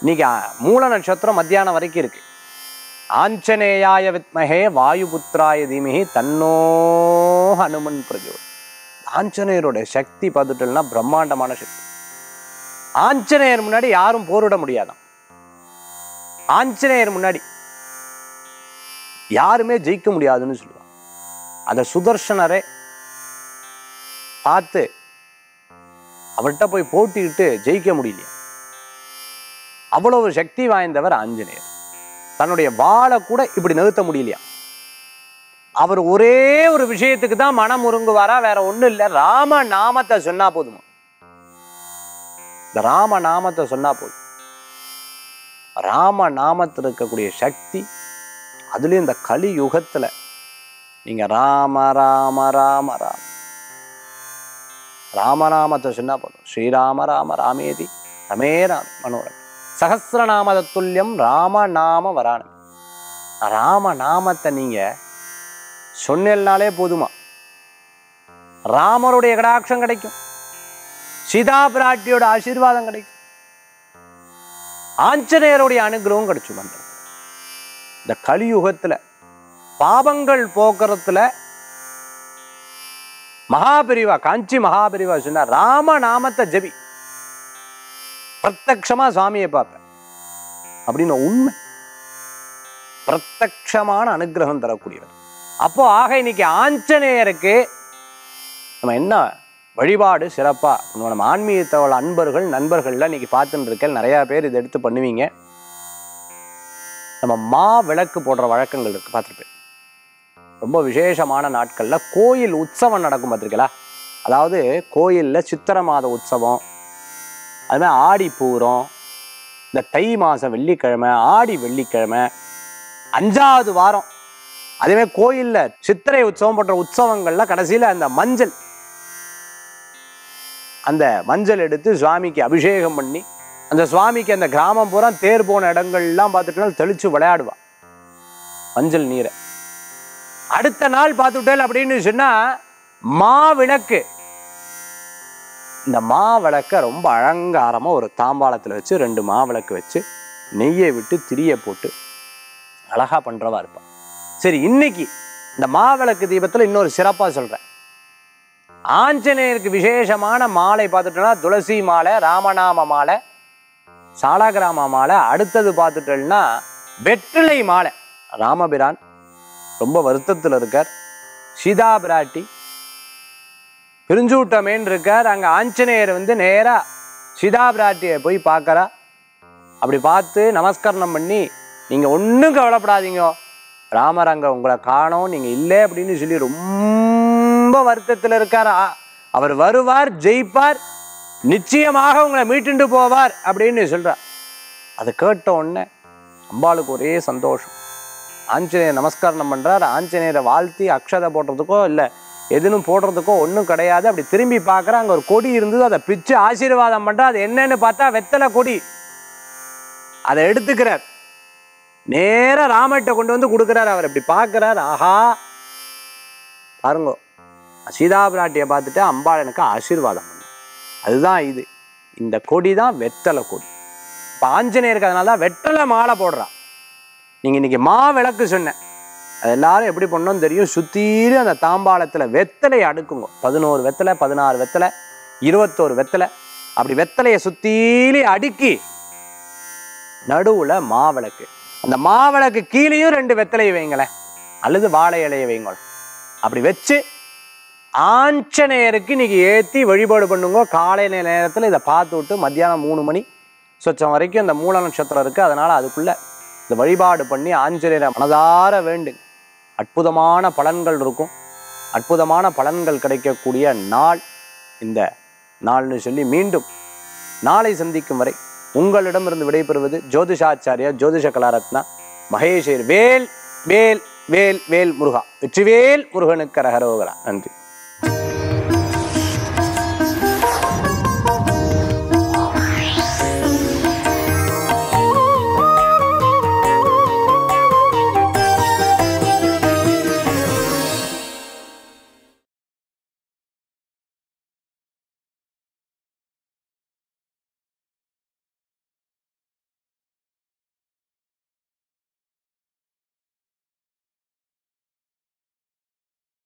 இன்னைக்கு அ, மூல நட்சத்திரம் மத்தியானம் வரைக்கும் இருக்கு ஆஞ்சநேயாய வித்மகே வாயுபுத்ராய தீமிகி தன்னோ ஹனுமன் பிரஜோ ஆஞ்சநேயரோட சக்தி பார்த்துட்டோம்னா பிரம்மாண்டமான சக்தி ஆஞ்சநேயர் முன்னாடி யாரும் போரிட முடியாதாம் ஆஞ்சநேயர் முன்னாடி யாருமே ஜெயிக்க முடியாதுன்னு சொல்லுவாங்க அந்த சுதர்சனரே பார்த்து அவர்கிட்ட போய் போட்டிக்கிட்டு ஜெயிக்க முடியலையா அவ்வளவு சக்தி வாய்ந்தவர் ஆஞ்சநேயர் தன்னுடைய வாளை கூட இப்படி நிறுத்த முடியலையா அவர் ஒரே ஒரு விஷயத்துக்கு தான் மனம் உருங்குவாரா வேற ஒண்ணும் இல்லை ராம நாமத்தை சொன்னா போதுமா இந்த ராம நாமத்தை சொன்னா போதும் ராம நாமத்தில் இருக்கக்கூடிய சக்தி அதுலயும் இந்த கலி யுகத்துல நீங்க ராம ராம ராம ராம ராமநாமத்தை சொன்னா போதும் ஸ்ரீராம ராம ராமேதி ரமே ராம மனோரம் சகசிரநாம துல்லியம் ராம நாம வராணம் ராம நாமத்தை நீங்க சொன்னேல்னாலே போதுமா ராமருடைய கடாட்சம் கிடைக்கும் சீதா பிராட்டியோட ஆசீர்வாதம் கிடைக்கும் ஆஞ்சநேயருடைய அனுகிரகம் கிடைச்சும் அந்த இந்த கலியுகத்துல பாபங்கள் போக்குறதுல மகாபெரிவா காஞ்சி மகாபெரிவா சொன்னா ராம நாமத்தை ஜெபி பிரத்யக்ஷமா சுவாமியை பார்ப்பேன் அப்படின்னு உண்மை பிரத்யக்ஷமான அனுகிரகம் தரக்கூடியவர் அப்போ ஆக இன்னைக்கு ஆஞ்சநேயருக்கு நம்ம என்ன வழிபாடு சிறப்பா பண்ணுவோம் நம்ம ஆன்மீகத்தவள் அன்பர்கள் நண்பர்கள்லாம் இன்னைக்கு பார்த்துட்டு இருக்கேன் நிறைய பேர் இதை எடுத்து பண்ணுவீங்க நம்ம மா விளக்கு போடுற வழக்கங்கள் இருக்கு பார்த்துருப்பேன் ரொம்ப விசேஷமான நாட்கள்ல கோயில் உற்சவம் நடக்கும் பார்த்துருக்கீங்களா அதாவது கோயில்ல சித்திரை மாத உற்சவம் அது மாதிரி ஆடி பூரம் இந்த தை மாதம் வெள்ளிக்கிழமை ஆடி வெள்ளிக்கிழமை அஞ்சாவது வாரம் அதேமாதிரி கோயிலில் சித்திரை உற்சவம் போன்ற உற்சவங்கள்ல கடைசியில் அந்த மஞ்சள் அந்த மஞ்சள் எடுத்து சுவாமிக்கு அபிஷேகம் பண்ணி அந்த சுவாமிக்கு அந்த கிராமம் பூரா தேர் போன இடங்கள்லாம் பார்த்துட்டோம்னா தெளிச்சு விளையாடுவா மஞ்சள் நீரை அடுத்த நாள் பார்த்துட்டேன் அப்படின்னு சொன்னா மா விளக்கு இந்த மா விளக்க ரொம்ப அலங்காரமா ஒரு தாம்பாளத்துல வச்சு ரெண்டு மா விளக்கு வச்சு நெய்யை விட்டு திரிய போட்டு அழகா பண்றவா இருப்பா சரி இன்னைக்கு இந்த மா விளக்கு தீபத்துல இன்னொரு சிறப்பா சொல்றேன் ஆஞ்சநேயருக்கு விசேஷமான மாலை பார்த்துட்டோம்னா துளசி மாலை ராமநாம மாலை சாலகிராம மாலை அடுத்தது பார்த்துட்டோம்னா வெற்றிலை மாலை ராமபிரான் ரொம்ப வருத்தத்தில் இருக்கார் சீதா பிராட்டி பிரிஞ்சூட்டமேன்னு இருக்கார் அங்க ஆஞ்சநேயர் வந்து நேரா சீதா பிராட்டியை போய் பார்க்கறா அப்படி பார்த்து நமஸ்கரணம் பண்ணி நீங்க ஒன்றும் கவலைப்படாதீங்க ராமர் அங்க உங்களை காணோம் நீங்க இல்லை அப்படின்னு சொல்லி ரொம்ப வருத்தத்தில் இருக்காரா அவர் வருவார் ஜெயிப்பார் நிச்சயமாக உங்களை மீட்டுண்டு போவார் அப்படின்னு சொல்றார் அதை கேட்ட உடனே அம்பாளுக்கு ஒரே சந்தோஷம் ஆஞ்சநேயர் நமஸ்காரம் பண்றார் ஆஞ்சநேயரை வாழ்த்தி அக்ஷதை போடுறதுக்கோ இல்லை எதுவும் போடுறதுக்கோ ஒன்றும் கிடையாது அப்படி திரும்பி பார்க்குற அங்கே ஒரு கொடி இருந்தது அதை பிச்சு ஆசீர்வாதம் பண்றா அது என்னன்னு பார்த்தா வெத்தலை கொடி அதை எடுத்துக்கிறார் நேரா ராமர்கிட்ட கொண்டு வந்து கொடுக்குறாரு அவர் இப்படி பார்க்குறார் ஆஹா பாருங்க சீதா பிராட்டியை பார்த்துட்டு அம்பாள் எனக்கு ஆசீர்வாதம் பண்ணு அதுதான் இது இந்த கொடி தான் வெத்தலை கொடி இப்போ ஆஞ்சநேயருக்கு அதனால தான் வெத்தலை மாலை போடுறா நீங்கள் இன்னைக்கு மா விளக்கு சொன்னேன் அது எல்லாரும் எப்படி பண்ணோம்னு தெரியும் சுத்தீரும் அந்த தாம்பாளத்தில் வெத்தலையை அடுக்குங்க பதினோரு வெத்தலை பதினாறு வெத்தலை இருபத்தோரு வெத்தலை அப்படி வெத்தலையை சுத்தீலி அடுக்கி நடுவுல மாவிளக்கு அந்த மாவிளக்கு கீழேயும் ரெண்டு வெத்தலையை வைங்களேன் அல்லது வாழை இலையை வைங்க அப்படி வச்சு ஆஞ்சநேயருக்கு இன்னைக்கு ஏற்றி வழிபாடு பண்ணுங்க காலை நேரத்தில் இதை பார்த்து விட்டு மத்தியானம் மூணு மணி சொச்சம் வரைக்கும் இந்த மூல நட்சத்திரம் இருக்குது அதனால் அதுக்குள்ள இந்த வழிபாடு பண்ணி ஆஞ்சநேயரை மனதார வேண்டுங்க அற்புதமான பலன்கள் இருக்கும் அற்புதமான பலன்கள் கிடைக்கக்கூடிய நாள் இந்த நாள்னு சொல்லி மீண்டும் நாளை சந்திக்கும் வரை உங்களிடமிருந்து விடைபெறுவது ஜோதிஷாச்சாரியா ஜோதிஷ கலாரத்னா மகேஷர் வேல் வேல் வேல் வேல் முருகா வெற்றிவேல் முருகனுக்கு ரகரோகரா நன்றி